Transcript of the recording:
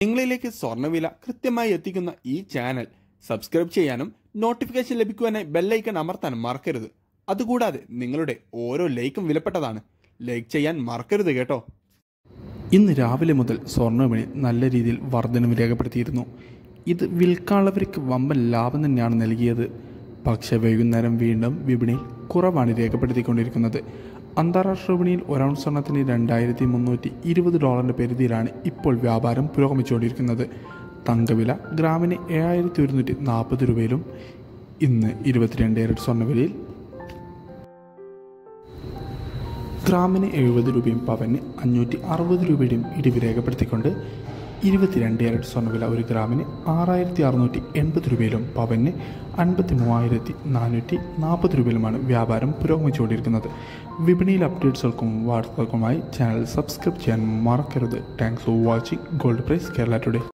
നിങ്ങളിലേക്ക് സ്വർണ്ണവില കൃത്യമായി എത്തിക്കുന്ന ഈ ചാനൽ സബ്സ്ക്രൈബ് ചെയ്യാനും നോട്ടിഫിക്കേഷൻ ലഭിക്കുവാനായി ബെല്ലൈക്കൺ അമർത്താനും മറക്കരുത് അതുകൂടാതെ നിങ്ങളുടെ ഓരോ ലൈക്കും വിലപ്പെട്ടതാണ് ലൈക്ക് ചെയ്യാൻ മറക്കരുത് കേട്ടോ ഇന്ന് രാവിലെ മുതൽ സ്വർണ്ണവിപണി നല്ല രീതിയിൽ വർധനവ് രേഖപ്പെടുത്തിയിരുന്നു ഇത് വിൽക്കാനുള്ളവർക്ക് വമ്പൻ ലാഭം തന്നെയാണ് നൽകിയത് പക്ഷേ വൈകുന്നേരം വീണ്ടും വിപണിയിൽ കുറവാണ് രേഖപ്പെടുത്തിക്കൊണ്ടിരിക്കുന്നത് അന്താരാഷ്ട്ര വിപണിയിൽ ഒരൗൺ സ്വർണ്ണത്തിന് രണ്ടായിരത്തി മുന്നൂറ്റി ഇരുപത് ഡോളറിൻ്റെ പരിധിയിലാണ് ഇപ്പോൾ വ്യാപാരം പുരോഗമിച്ചുകൊണ്ടിരിക്കുന്നത് തങ്കവില ഗ്രാമിന് ഏഴായിരത്തി ഒരുന്നൂറ്റി നാൽപ്പത് രൂപയിലും ഇന്ന് ഇരുപത്തിരണ്ട് കാരറ്റ് സ്വർണ്ണവിലയിൽ ഗ്രാമിന് എഴുപത് രൂപയും പവന് അഞ്ഞൂറ്റി അറുപത് രൂപയുടെയും ഇടിവ് രേഖപ്പെടുത്തിക്കൊണ്ട് ഇരുപത്തിരണ്ട് കാരറ്റ് സ്വർണ്ണവില ഒരു ഗ്രാമിന് ആറായിരത്തി അറുന്നൂറ്റി എൺപത് രൂപയിലും പവന് അൻപത്തി മൂവായിരത്തി നാനൂറ്റി നാൽപ്പത് രൂപയിലുമാണ് വ്യാപാരം പുരോഗമിച്ചുകൊണ്ടിരിക്കുന്നത് വിപണിയിൽ അപ്ഡേറ്റ്സുകൾക്കും വാർത്തകൾക്കുമായി ചാനൽ സബ്സ്ക്രൈബ് ചെയ്യാൻ മറക്കരുത് thanks for watching gold price Kerala today